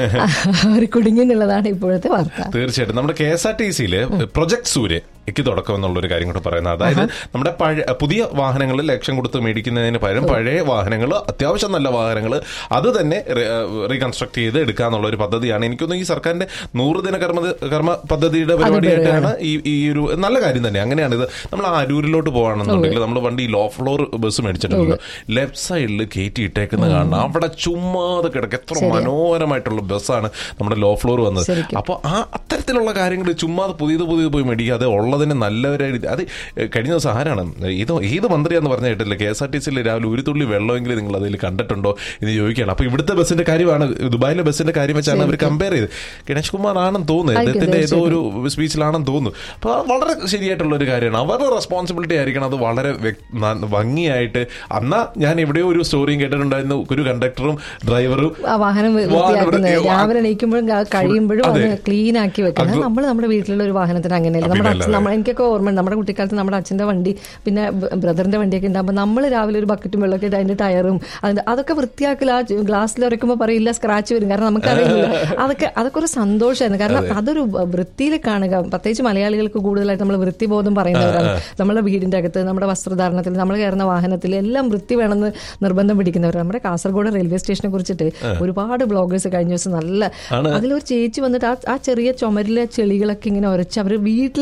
അവർ കുടുങ്ങി എന്നുള്ളതാണ് ഇപ്പോഴത്തെ വാർത്ത തീർച്ചയായിട്ടും നമ്മുടെ കെ എസ് ആർ ടി സിയില് പ്രൊജക്ട് സൂര്യക്ക് തുടക്കം എന്നുള്ള ഒരു കാര്യം കൂടെ പറയുന്നത് അതായത് നമ്മുടെ പഴയ പുതിയ വാഹനങ്ങൾ ലക്ഷം കൊടുത്ത് മേടിക്കുന്നതിന് പകരം പഴയ വാഹനങ്ങൾ അത്യാവശ്യം നല്ല വാഹനങ്ങൾ അത് തന്നെ റീകൺസ്ട്രക്ട് ചെയ്ത് എടുക്കുക എന്നുള്ള ഒരു പദ്ധതിയാണ് എനിക്കൊന്ന് ഈ സർക്കാരിന്റെ നൂറ് ദിന കർമ്മ കർമ്മ പദ്ധതിയുടെ പരിപാടിയായിട്ടാണ് ഈ ഈ ഒരു നല്ല കാര്യം തന്നെ അങ്ങനെയാണ് ഇത് നമ്മൾ ആ അരൂരിലോട്ട് പോവാണെന്നുണ്ടെങ്കിൽ നമ്മൾ വണ്ടി ലോ ഫ്ലോർ ബസ് മേടിച്ചിട്ടുണ്ടല്ലോ ലെഫ്റ്റ് സൈഡിൽ കയറ്റി ഇട്ടേക്കുന്ന കാണണം അവിടെ ചുമ്മാതെ കിടക്കുക എത്ര മനോഹരമായിട്ടുള്ള ബസ്സാണ് നമ്മുടെ ലോ ഫ്ലോർ വന്നത് ശരിക്കും. അപ്പോൾ ആ അത്തരത്തിലുള്ള കാര്യങ്ങൾ ചുമ്മാതെ പുതിയത് പുതിയത് പോയി മേടിക്കാതെ ഉള്ളതിന് നല്ലവരായി അത് കഴിഞ്ഞ ദിവസം ആരാണ് ഇത് ഏത് മന്ത്രിയാന്ന് പറഞ്ഞ കേട്ടില്ല കെ എസ് ആർ ടി സിയിൽ രാവിലെ ഒരു തുള്ളി വെള്ളമെങ്കിലും നിങ്ങൾ അതിൽ കണ്ടിട്ടുണ്ടോ എന്ന് ചോദിക്കുകയാണ് അപ്പൊ ഇവിടുത്തെ ബസ്സിന്റെ കാര്യമാണ് ദുബായിലെ ബസ്സിന്റെ കാര്യം വെച്ചാണ് അവർ കമ്പയർ ചെയ്ത് ഗണേഷ് കുമാർ ആണെന്ന് തോന്നുന്നു ആയിരിക്കും, അദ്ദേഹത്തിന്റെ ഏതോ ഒരു തീർച്ചയായിട്ടും. സ്പീച്ചിലാണെന്ന് തോന്നുന്നു അപ്പൊ അത് വളരെ ശരിയായിട്ടുള്ള ഒരു കാര്യമാണ് അവരുടെ റെസ്പോൺസിബിലിറ്റി ആയിരിക്കണം അത് വളരെ വ്യക്- ന- ഭംഗിയായിട്ട് അന്നാ ഞാൻ എവിടെയോ ഒരു സ്റ്റോറിയും കേട്ടിട്ടുണ്ടായിരുന്നു ഒരു കണ്ടക്ടറും ഡ്രൈവറും ആ വാഹനം വൃ- വാഹനം വൃത്തിയാക്കുന്നത് വൃത്തി- രാവിലെ എണീക്കുമ്പോഴും ക- കഴിയുമ്പോഴും അത് അതെ. ക്ലീൻ ആക്കി വെക്കണം അത് നമ്മൾ നമ്മുടെ വീട്ടിലുള്ള ഒരു വാഹനത്തിന് അങ്ങനെയല്ല നമ്മുടെ പിന്നെ അച്ഛൻ നമ്മൾ എനിക്കൊക്കെ ഓർമ്മയുണ്ട് നമ്മുടെ കുട്ടിക്കാലത്ത് നമ്മുടെ അച്ഛന്റെ വണ്ടി പിന്നെ ബ്രദറിന്റെ വണ്ടിയൊക്കെ ഉണ്ടാകുമ്പോൾ നമ്മൾ രാവിലെ ഒരു ബക്കറ്റും വെള്ളമൊക്കെ ഇട്ട് അതിന്റെ ടയറും അതിന്റെ അതൊക്കെ വൃത്തിയാക്കല ആ ഗ്ലാസ്സിൽ ഉറക്കുമ്പോൾ പറയില്ല സ്ക്രാച്ച് വരും കാരണം നമുക്കറിയില്ല അതൊക്കെ അതൊക്കെ ഒരു സന്തോഷമായിരുന്നു കാരണം അതൊരു വൃത്തിയിൽ കാണുക പ്രത്യേകിച്ച് മലയാളികൾക്ക് കൂടുതലായിട്ട് നമ്മൾ വൃത്തിബോധം പറയുന്നവരാണ് നമ്മുടെ വീടിന്റെ അകത്ത് നമ്മുടെ വസ്ത്രധാരണത്തിൽ നമ്മൾ കയറുന്ന വാഹനത്തിൽ എല്ലാം വൃത്തി വേണമെന്ന് നിർബന്ധം പിടിക്കുന്നവരാണ് നമ്മുടെ കാസർഗോഡ് റെയിൽവേ സ്റ്റേഷനെ കുറിച്ചിട്ട് ഒരുപാട് ബ്ലോഗേഴ്സ് കഴിഞ്ഞ ദിവസം നല്ല അതിലൊരു ചേച്ചി വന്നിട്ട് ആ ആ ചെറിയ ചുമരിലെ ചെളികളൊക്കെ ഇങ്ങനെ ഉരച്ച് അവർ വീട്ടിൽ നമ്മൾ കഴിയും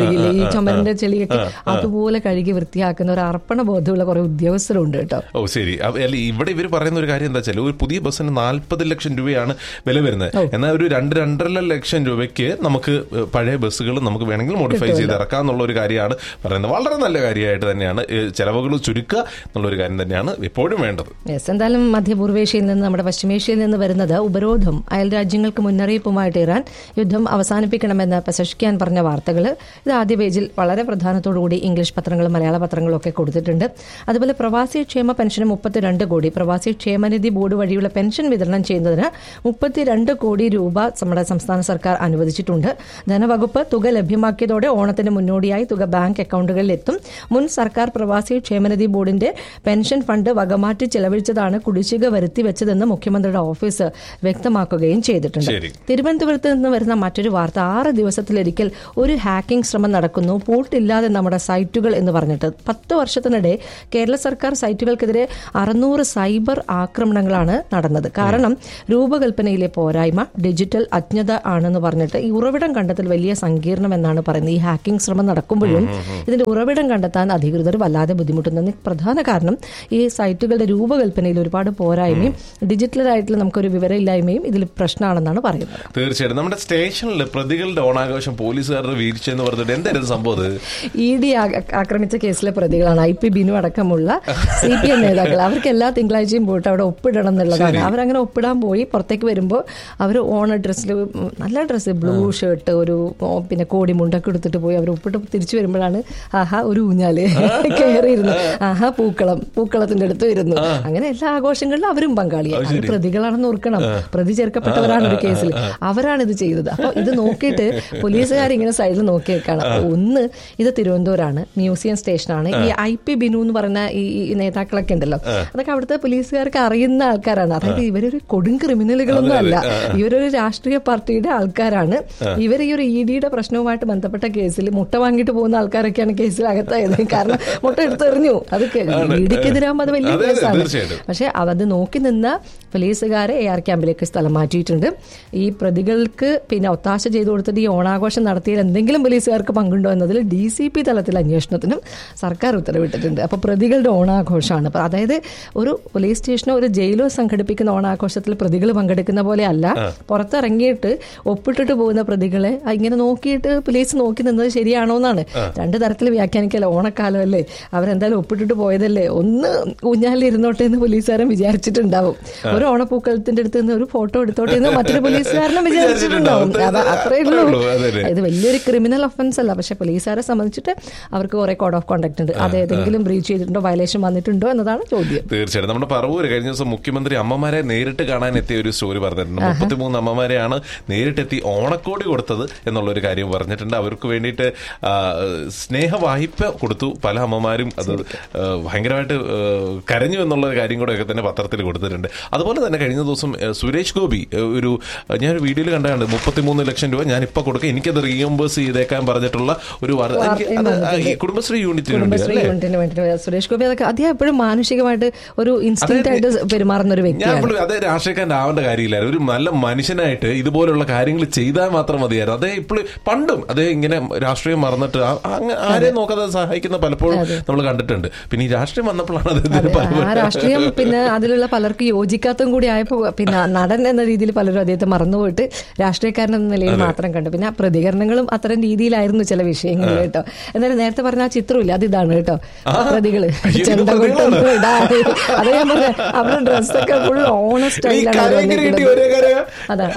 കഴുകില്ലേ ഈ ചുമരിന്റെ ചെളിയൊക്കെ അതുപോലെ കഴുകി വൃത്തിയാക്കുന്ന ഒരു അർപ്പണ ബോധമുള്ള കുറെ ഉദ്യോഗസ്ഥരുണ്ട് കേട്ടോ ഓ ശരി അപ്പൊ അല്ല ഇവിടെ ഇവർ പറയുന്ന ഒരു കാര്യം എന്താ വെച്ചാൽ ഒരു പുതിയ ബസ്സിന് നാൽപ്പത് ലക്ഷം രൂപയാണ് വില വരുന്നത് എന്നാൽ ഒരു രണ്ട് രണ്ടര ലക്ഷം രൂപയ്ക്ക് നമുക്ക് ഏഹ്, പഴയ ബസ്സുകൾ നമുക്ക് വേണമെങ്കിൽ മോഡിഫൈ ചെയ്ത് ഇറക്കാം എന്നുള്ള ഒരു കാര്യമാണ് പറയുന്നത് വളരെ നല്ല കാര്യമായിട്ട് തന്നെയാണ് ഏഹ്, ചെലവുകൾ ചുരുക്കുക എന്നുള്ള ഒരു കാര്യം തന്നെയാണ് എപ്പോഴും വേണ്ടത് യെസ് എന്തായാലും മധ്യപൂർവേഷ്യയിൽ നിന്ന് നമ്മുടെ പശ്ചിമേഷ്യയിൽ നിന്ന് വരുന്നത് ഉപരോധം അയൽ രാജ്യങ്ങൾക്ക് മുന്നറിയിപ്പുമായിട്ട് ഇറാൻ യുദ്ധം അവസാനിപ്പിക്കണമെന്ന് പെസഷ്കിയാൻ പറഞ്ഞ വാർത്തകൾ ഇത് ആദ്യ പേജിൽ വളരെ പ്രധാനത്തോടുകൂടി ഇംഗ്ലീഷ് പത്രങ്ങളും മലയാള പത്രങ്ങളും ഒക്കെ കൊടുത്തിട്ടുണ്ട് അതുപോലെ പ്രവാസി ക്ഷേമ പെൻഷന് മുപ്പത്തിരണ്ട് കോടി പ്രവാസി ക്ഷേമനിധി ബോർഡ് വഴിയുള്ള പെൻഷൻ വിതരണം ചെയ്യുന്നതിന് മുപ്പത്തിരണ്ട് കോടി രൂപ നമ്മുടെ സംസ്ഥാന സർക്കാർ അനുവദിച്ചിട്ടുണ്ട് ധനവകുപ്പ് തുക ലഭ്യമാക്കിയതോടെ ഓണത്തിന് മുന്നോടിയായി തുക ബാങ്ക് അക്കൗണ്ടുകളിൽ എത്തും മുൻ സർക്കാർ പ്രവാസി ക്ഷേമനിധി ബോർഡിന്റെ പെൻഷൻ ഫണ്ട് വകമാറ്റി ചെലവഴിച്ചതാണ് കുടിശ്ശിക വരുത്തി വെച്ചതെന്ന് മുഖ്യമന്ത്രിയുടെ ഓഫീസ് വ്യക്തമാക്കുകയും ചെയ്തിട്ടുണ്ട് ശരി. തിരുവനന്തപുരത്ത് നിന്ന് വരുന്ന മറ്റൊരു വാർത്ത ആറ് ദിവസത്തിലൊരിക്കൽ ഒരു ഹാക്കിംഗ് ശ്രമം നടക്കുന്നു പൂട്ടില്ലാതെ നമ്മുടെ സൈറ്റുകൾ എന്ന് പറഞ്ഞിട്ട് പത്ത് വർഷത്തിനിടെ കേരള സർക്കാർ സൈറ്റുകൾക്കെതിരെ അറുന്നൂറ് സൈബർ ആക്രമണങ്ങളാണ് നടന്നത് കാരണം രൂപകൽപ്പനയിലെ പോരായ്മ ഡിജിറ്റൽ അജ്ഞത ആണെന്ന് പറഞ്ഞിട്ട് ഈ ഉറവിടം കണ്ടെത്തൽ വലിയ സങ്കീർണം എന്നാണ് പറയുന്നത് ഈ ഹാക്കിംഗ് ശ്രമം നടക്കുമ്പോഴും ഇതിന്റെ ഉറവിടം കണ്ടെത്താൻ അധികൃതർ വല്ലാതെ ബുദ്ധിമുട്ടുന്നതിന് പ്രധാന കാരണം ഈ സൈറ്റുകളുടെ രൂപകൽപ്പനയിൽ ഒരുപാട് പോരായ്മയും ഡിജിറ്റലായിട്ടുള്ള നമുക്കൊരു വിവരമില്ലായ്മയും ഇതിൽ പ്രശ്നമാണെന്നാണ് പറയുന്നത് തീർച്ചയായിട്ടും നമ്മുടെ സ്റ്റേഷനിൽ പ്രതികളുടെ ഓണാഘോഷം പോലീസുകാരുടെ വീഴ്ച എന്ന് പറഞ്ഞിട്ട് എന്തായിരുന്നു സംഭവം അത് ഇ ഡി ആക്രമിച്ച കേസിലെ പ്രതികളാണ് ഐ പി ബിനു അടക്കമുള്ള സി പി എം നേതാക്കൾ അവർക്ക് എല്ലാ തിങ്കളാഴ്ചയും പോയിട്ട് അവിടെ ഒപ്പിടണം എന്നുള്ളതാണ് അവരങ്ങനെ ഒപ്പിടാൻ പോയി പുറത്തേക്ക് വരുമ്പോൾ അവർ ഓണ ഡ്രസ്സിൽ നല്ല ഡ്രസ്സ് ബ്ലൂ ഷർട്ട് ഒരു ഓ, പിന്നെ കോടി മുണ്ടൊക്കെ എടുത്തിട്ട് പോയി അവർ ഒപ്പിട്ട് തിരിച്ചു വരുമ്പോഴാണ് ആഹാ ഒരു ഊഞ്ഞാല് കയറിയിരുന്നു ആഹാ പൂക്കളം പൂക്കളത്തിന്റെ അടുത്ത് വരുന്നു അങ്ങനെ എല്ലാ ആഘോഷങ്ങളിലും അവരും പങ്കാളിയായി അത് പ്രതികളാണെന്ന് ഓർക്കണം പ്രതി ചേർക്കപ്പെട്ടവരാണ് ഒരു കേസിൽ അവരാണ് ഇത് ചെയ്തത് അപ്പൊ ഇത് നോക്കിയിട്ട് പോലീസുകാർ ഇങ്ങനെ സൈഡിൽ നോക്കി വെക്കാണ് അപ്പൊ ഒന്ന് ഇത് തിരുവനന്തപുരമാണ് മ്യൂസിയം സ്റ്റേഷനാണ് ഈ ഐ പി ബിനു എന്ന് പറയുന്ന ഈ ഈ നേതാക്കളൊക്കെ ഉണ്ടല്ലോ അതൊക്കെ അവിടുത്തെ പോലീസുകാർക്ക് അറിയുന്ന ആൾക്കാരാണ് അതായത് ഇവരൊരു കൊടും ക്രിമിനലുകളൊന്നും അല്ല ഇവരൊരു രാഷ്ട്രീയ പാർട്ടിയുടെ ആൾക്കാരാണ് ഇവർ ഈ ഒരു ഇ ഡിയുടെ പ്രശ്നവുമായിട്ട് ബന്ധപ്പെട്ട കേസിൽ മുട്ട വാങ്ങിയിട്ട് പോകുന്ന ആൾക്കാരൊക്കെയാണ് കേസിൽ അകത്തായത് കാരണം മുട്ട എടുത്തെറിഞ്ഞു അത് ഇ ഡിക്കെതിരാകുമ്പോൾ അത് വലിയ അതെ, അതെ, കേസാണ് തീർച്ചയായിട്ടും. പക്ഷെ അത് നോക്കി നിന്ന പോലീസുകാരെ എ ആർ ക്യാമ്പിലേക്ക് സ്ഥലം മാറ്റിയിട്ടുണ്ട് ഈ പ്രതികൾക്ക് പിന്നെ ഒത്താശ ചെയ്തു കൊടുത്തിട്ട് ഈ ഓണാഘോഷം നടത്തിയതിൽ എന്തെങ്കിലും പോലീസുകാർക്ക് പങ്കുണ്ടോ എന്നതിൽ ഡി സി പി തലത്തിൽ അന്വേഷണത്തിനും സർക്കാർ ഉത്തരവിട്ടിട്ടുണ്ട് അപ്പോൾ പ്രതികളുടെ ഓണാഘോഷമാണ് അപ്പൊ അതായത് ഒരു പോലീസ് സ്റ്റേഷനോ ഒരു ജയിലോ സംഘടിപ്പിക്കുന്ന ഓണാഘോഷത്തിൽ പ്രതികൾ പങ്കെടുക്കുന്ന പോലെ അല്ല പുറത്തിറങ്ങിയിട്ട് ഒപ്പിട്ടിട്ട് പോകുന്ന പ്രതികളെ ഇങ്ങനെ നോക്കിയിട്ട് പോലീസ് നോക്കി നിന്നത് ശരിയാണോ എന്നാണ് രണ്ട് തരത്തിൽ വ്യാഖ്യാനിക്കല്ലോ ഓണക്കാലം അല്ലേ അവരെന്തായാലും ഒപ്പിട്ടിട്ട് പോയതല്ലേ ഒന്ന് ഊഞ്ഞാലിൽ ഇരുന്നോട്ടെ എന്ന് പോലീസുകാരൻ വിചാരിച്ചിട്ടുണ്ടാവും ഒരു ഓണപ്പൂക്കളത്തിന്റെ അടുത്ത് നിന്ന് ഒരു ഫോട്ടോ എടുത്തോട്ടെ എന്ന് മറ്റൊരു പോലീസുകാരനും വിചാരിച്ചിട്ടുണ്ടാവും അത് അത്രേ അത്രേ ഉള്ളൂ, ഉള്ളൂ അതെ, അതെ. ഇത് വലിയൊരു ക്രിമിനൽ ഒഫൻസ് അല്ല പക്ഷെ പോലീസുകാരെ സംബന്ധിച്ചിട്ട് അവർക്ക് കുറെ കോഡ് ഓഫ് കോണ്ടക്ട് ഉണ്ട് അത് ഏതെങ്കിലും ബ്രീച്ച് ചെയ്തിട്ടുണ്ടോ വയലേഷൻ വന്നിട്ടുണ്ടോ എന്നതാണ് ചോദ്യം തീർച്ചയായിട്ടും നമ്മുടെ പറവൂര് കഴിഞ്ഞ ദിവസം മുഖ്യമന്ത്രി അമ്മമാരെ നേരിട്ട് കാണാൻ എത്തിയ ഒരു സ്റ്റോറി പറഞ്ഞിട്ടുണ്ട് മുപ്പത്തിമൂന്ന് അമ്മമാരെയാണ് നേരിട്ടെത്തി ഓണക്കോടി കൊടുത്തത് എന്നുള്ള ഒരു കാര്യം പറഞ്ഞിട്ടുണ്ട് അവർക്ക് വേണ്ടിയിട്ട് ആ, സ്നേഹ വായ്പ കൊടുത്തു പല അമ്മമാരും അത് ആ, ഭയങ്കരമായിട്ട് ആ, കരഞ്ഞു എന്നുള്ള കാര്യം കൂടെ ഒക്കെ തന്നെ പത്രത്തിൽ കൊടുത്തിട്ടുണ്ട് അതുപോലെ തന്നെ കഴിഞ്ഞ ദിവസം ആ, സുരേഷ് ഗോപി ആ, ഒരു ഞാനൊരു വീഡിയോയിൽ കണ്ടാണ്ട് മുപ്പത്തിമൂന്ന് ലക്ഷം രൂപ ഞാൻ ഇപ്പൊ കൊടുക്കുക എനിക്കത് റീഎംബേഴ്സ് ചെയ്തേക്കാൻ പറഞ്ഞിട്ടുള്ള ഒരു വാർത്ത എനിക്ക് അത് ആ, ഈ കുടുംബശ്രീ യൂണിറ്റിന് വേണ്ടി കുടുംബശ്രീ അല്ലേ യൂണിറ്റിന് വേണ്ടി സുരേഷ് ഗോപി അതൊക്കെ അദ്ദേഹം എപ്പോഴും മാനുഷികമായിട്ട് ഒരു ഇൻസ്റ്റിങ് ആയിട്ട് പെരുമാറുന്ന ഒരു ഞാൻ വ്യക്തിയാണ് എപ്പോഴും അതേ രാഷ്ട്രീയക്കാരൻ്റെ ആവേണ്ട കാര്യമില്ലായിരുന്നു ഒരു നല്ല മനുഷ്യനായിട്ട് ഇതുപോലുള്ള കാര്യങ്ങൾ ചെയ്താൽ മാത്രം മതിയായിരുന്നു അതേ ഇപ്പോഴും പണ്ടും അതേ ഇങ്ങനെ രാഷ്ട്രീയം മറന്നിട്ട് ആ- അങ്ങ് ആരെയും നോക്കാതെ സഹായിക്കുന്ന പലപ്പോഴും നമ്മൾ കണ്ടിട്ടുണ്ട് പിന്നെ ഈ രാഷ്ട്രീയം വന്നപ്പോഴാണ് അത് ഇതിന് അതെ, പല- ആ രാഷ്ട്രീയം പിന്നെ അതിലുള്ള പലർക്കും യോജിക്കാത്തതും കൂടി ആയപ്പോ പിന്നെ നടൻ എന്ന രീതിയിൽ പലരും അദ്ദേഹത്തെ മറന്നുപോയിട്ട് രാഷ്ട്രീയക്കാരൻ എന്ന നിലയിൽ മാത്രം കണ്ടു പിന്നെ ആ പ്രതികരണങ്ങളും അത്തരം രീതിയിലായിരുന്നു ചില വിഷയങ്ങളിൽ കേട്ടോ എന്നാലും നേരത്തെ പറഞ്ഞ ആ ചിത്രമില്ല അത് ഇതാണ് കേട്ടോ പ്രതികള് അയ്യോ, ഇത് ചെണ്ട പ്രതികളാണോ? കൊട്ടും ഇതാണ് അത് ഞാൻ പറഞ്ഞ അവരുടെ ഡ്രസ്സൊക്കെ ഫുൾ ഓണ ഈ സ്റ്റൈലാണ് അവർ കരയൊക്കെ കിട്ടി വന്നിരിക്കുന്നത്. ഒരേ കര അതാ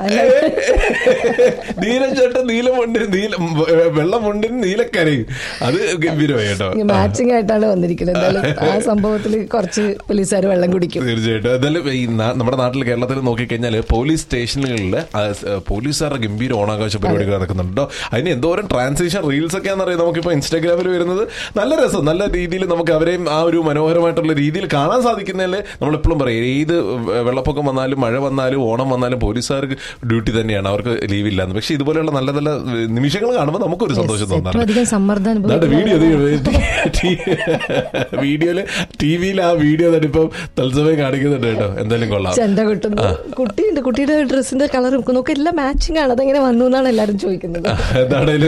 നീല ചേട്ടൻ നീലമുണ്ട് നീല വെള്ളമുണ്ടിന് നീലക്കരയും അത് ഗംഭീരമായി കേട്ടോ മാച്ചിങ് ആയിട്ടാണ് വന്നിരിക്കുന്നത് എന്തായാലും ആ സംഭവത്തിൽ കുറച്ച് പോലീസുകാർ വെള്ളം കുടിക്കും തീർച്ചയായിട്ടും എന്തായാലും ഈ നാ- നമ്മുടെ നാട്ടിൽ കേരളത്തിൽ നോക്കിക്കഴിഞ്ഞാൽ പോലീസ് സ്റ്റേഷനുകളിൽ ആ, സ്- പോലീസുകാരുടെ ഗംഭീര ഓണാഘോഷ പരിപാടികൾ നടക്കുന്നുണ്ട് കേട്ടോ അതിന് എന്തോരം ട്രാൻസിഷൻ റീൽസ് ഒക്കെയാണെന്ന് അറിയാം നമുക്കിപ്പോൾ ഇൻസ്റ്റാഗ്രാമിൽ വരുന്നത് നല്ല രസം നല്ല രീതിയിൽ നമുക്ക് അവരെയും ആ ഒരു മനോഹരമായിട്ടുള്ള രീതിയിൽ കാണാൻ സാധിക്കുന്നതിൽ നമ്മളെപ്പോഴും പറയും ഏത് വെ- വെള്ളപ്പൊക്കം വന്നാലും മഴ വന്നാലും ഓണം വന്നാലും പോലീസുകാർക്ക് ഡ്യൂട്ടി തന്നെയാണ് അവർക്ക് ലീവ് ഇല്ലാന്ന് പക്ഷെ ഇതുപോലെയുള്ള നല്ല നല്ല നിമിഷങ്ങൾ കാണുമ്പോൾ നമുക്കൊരു സന്തോഷം ഏറ്റവും തോന്നാറുണ്ട് അധികം സമ്മർദ്ദം ദാണ്ടെ വീഡിയോ അനുഭവിക്കുന്ന വീഡിയോയില് ടി വിയിൽ ആ വീഡിയോ തന്നെ ഇപ്പം തത്സമയം കാണിക്കുന്നുണ്ട് കേട്ടോ എന്തായാലും കൊള്ളാം ചെണ്ട കൊട്ടുന്നു കുട്ടിയുണ്ട് കുട്ടിയുടെ ഡ്രസ്സിന്റെ കളറും നോക്കി എല്ലാം മാച്ചിങ് ആണ് അതെങ്ങനെ വന്നു എന്നാണ് എല്ലാരും ചോദിക്കുന്നത് എന്താണേലും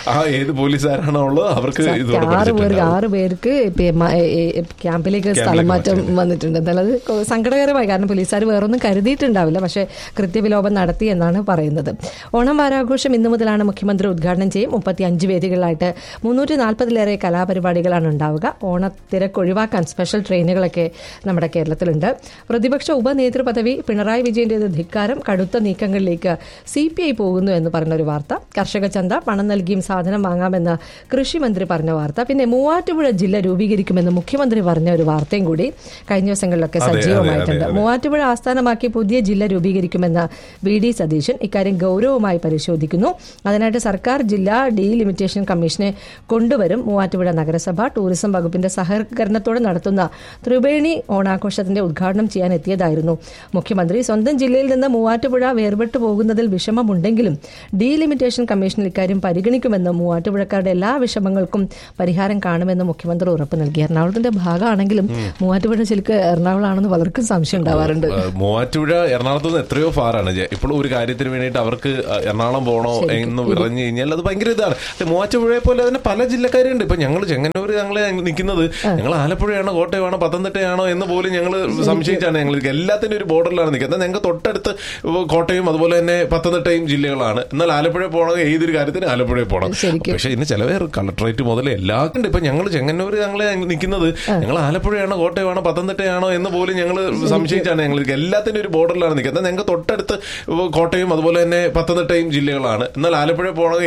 ആ ഏത് പോലീസുകാരാണോ ഉള്ളത് അവർക്ക് ഇത് സത്യം, ആറ് പേർക്ക് കൊടുത്തിട്ടുണ്ടാവും. ആറ് പേർക്ക് പി- മ- ഏ- ഏ- ക്യാമ്പിലേക്ക് സ്ഥലം മാറ്റം വന്നിട്ടുണ്ട് എന്തായാലും അത് കൊ- സങ്കടകരമായി കാരണം പോലീസുകാർ വേറൊന്നും കരുതിയിട്ടുണ്ടാവില്ല പക്ഷേ കൃത്യവിലോപം നടത്തി എന്നാണ് പറയുന്നത് ഓണം വാരാഘോഷം ഇന്നു മുതലാണ് മുഖ്യമന്ത്രി ഉദ്ഘാടനം ചെയ്യും മുപ്പത്തി അഞ്ച് വേദികളിലായിട്ട് മുന്നൂറ്റി നാൽപ്പതിലേറെ കലാപരിപാടികളാണ് ഉണ്ടാവുക ഓണത്തിരക്ക് ഒഴിവാക്കാൻ സ്പെഷ്യൽ ട്രെയിനുകളൊക്കെ നമ്മുടെ കേരളത്തിലുണ്ട് പ്രതിപക്ഷ ഉപനേതൃ പദവി പിണറായി വിജയന്റേത് ധിക്കാരം കടുത്ത നീക്കങ്ങളിലേക്ക് സി പി ഐ പോകുന്നു എന്ന് പറഞ്ഞ ഒരു വാർത്ത കർഷക ചന്ത പണം നൽകിയും സാധനം വാങ്ങാമെന്ന് കൃഷിമന്ത്രി പറഞ്ഞ വാർത്ത പിന്നെ മൂവാറ്റുപുഴ ജില്ല രൂപീകരിക്കുമെന്ന് മുഖ്യമന്ത്രി പറഞ്ഞ ഒരു വാർത്തയും കൂടി കഴിഞ്ഞ ദിവസങ്ങളിലൊക്കെ അതെ, അതെ, സജീവമായിട്ടുണ്ട് അതെ, അതെ. മൂവാറ്റുപുഴ ആസ്ഥാനമാക്കി പുതിയ ജില്ല രൂപീകരിക്കുമെന്ന് വി ഡി സതീശൻ ഇക്കാര്യം ഗൗരവമായി പരിശോധിക്കുന്നു അതിനായിട്ട് സർക്കാർ ജില്ലാ ഡീലിമിറ്റേഷൻ കമ്മീഷനെ കൊണ്ടുവരും മൂവാറ്റുപുഴ നഗരസഭ ടൂറിസം വകുപ്പിന്റെ സഹകരണത്തോടെ നടത്തുന്ന ത്രിവേണി ഓണാഘോഷത്തിന്റെ ഉദ്ഘാടനം ചെയ്യാൻ എത്തിയതായിരുന്നു മുഖ്യമന്ത്രി സ്വന്തം ജില്ലയിൽ നിന്ന് മൂവാറ്റുപുഴ വേർപെട്ടു പോകുന്നതിൽ വിഷമമുണ്ടെങ്കിലും ഡീലിമിറ്റേഷൻ കമ്മീഷൻ ഇക്കാര്യം പരിഗണിക്കുമെന്ന് മൂവാറ്റുപുഴക്കാരുടെ എല്ലാ വിഷമങ്ങൾക്കും പരിഹാരം കാണുമെന്ന് മുഖ്യമന്ത്രി ഉറപ്പ് നൽകി എറണാകുളത്തിന്റെ ഭാഗമാണെങ്കിലും മൂവാറ്റുപുഴ ശരിക്ക് എറണാകുളമാണെന്ന് പലർക്കും സംശയം ഉണ്ടാവാറുണ്ട് ഏഹ് മൂവാറ്റുപുഴ എറണാകുളത്ത് നിന്ന് എത്രയോ ഫാറാണ് ഇപ്പോഴും ഒരു കാര്യത്തിന് വേണ്ടിയിട്ട് അവർക്ക് എറണാകുളം പോകണോ എന്ന് പറഞ്ഞു കഴിഞ്ഞാൽ അത് ഭയങ്കര ഇതാണ് പക്ഷെ മൂവാറ്റുപുഴയെ പോലെ തന്നെ പല ജില്ലക്കാരുണ്ട് ഇപ്പൊ ഞങ്ങൾ ചെങ്ങന്നൂർ ഞങ്ങൾ നിൽക്കുന്നത് ഞങ്ങൾ ആലപ്പുഴയാണോ കോട്ടയമാണോ പത്തനംതിട്ടയാണോ എന്ന് പോലും ഞങ്ങൾ സംശയിച്ചാണ് ഞങ്ങൾ എല്ലാത്തിനും ഒരു ബോർഡറിലാണ് നിൽക്കുന്നത് ഞങ്ങൾക്ക് തൊട്ടടുത്ത് കോട്ടയം അതുപോലെ തന്നെ പത്തനംതിട്ടയും ജില്ലകളാണ് എന്നാൽ ആലപ്പുഴ പോകണമെങ്കിൽ ഏതൊരു കാര്യത്തിന് ആലപ്പുഴയിൽ പോകണം ശരിക്കും. പക്ഷെ ഇന്ന് ചില പേര് കളക്ടറേറ്റ് മുതൽ എല്ലാ ഉണ്ട് ഇപ്പൊ ഞങ്ങൾ ചെങ്ങന്നൂർ ഞങ്ങൾ നിൽക്കുന്നത് ഞങ്ങൾ ആലപ്പുഴയാണോ കോട്ടയമാണോ പത്തനംതിട്ടയാണോ എന്ന് പോലും ഞങ്ങൾ സംശയിച്ചാണ് ഞങ്ങൾ എല്ലാത്തിനും ഒരു ബോർഡറിലാണ് നിൽക്കുന്നത് ഞങ്ങൾക്ക് തൊട്ടടുത്ത് കോട്ടയം അതുപോലെ തന്നെ പത്തനംതിട്ടയും ജില്ലകളാണ് എന്നാൽ ആലപ്പുഴ പോകണമെങ്കിൽ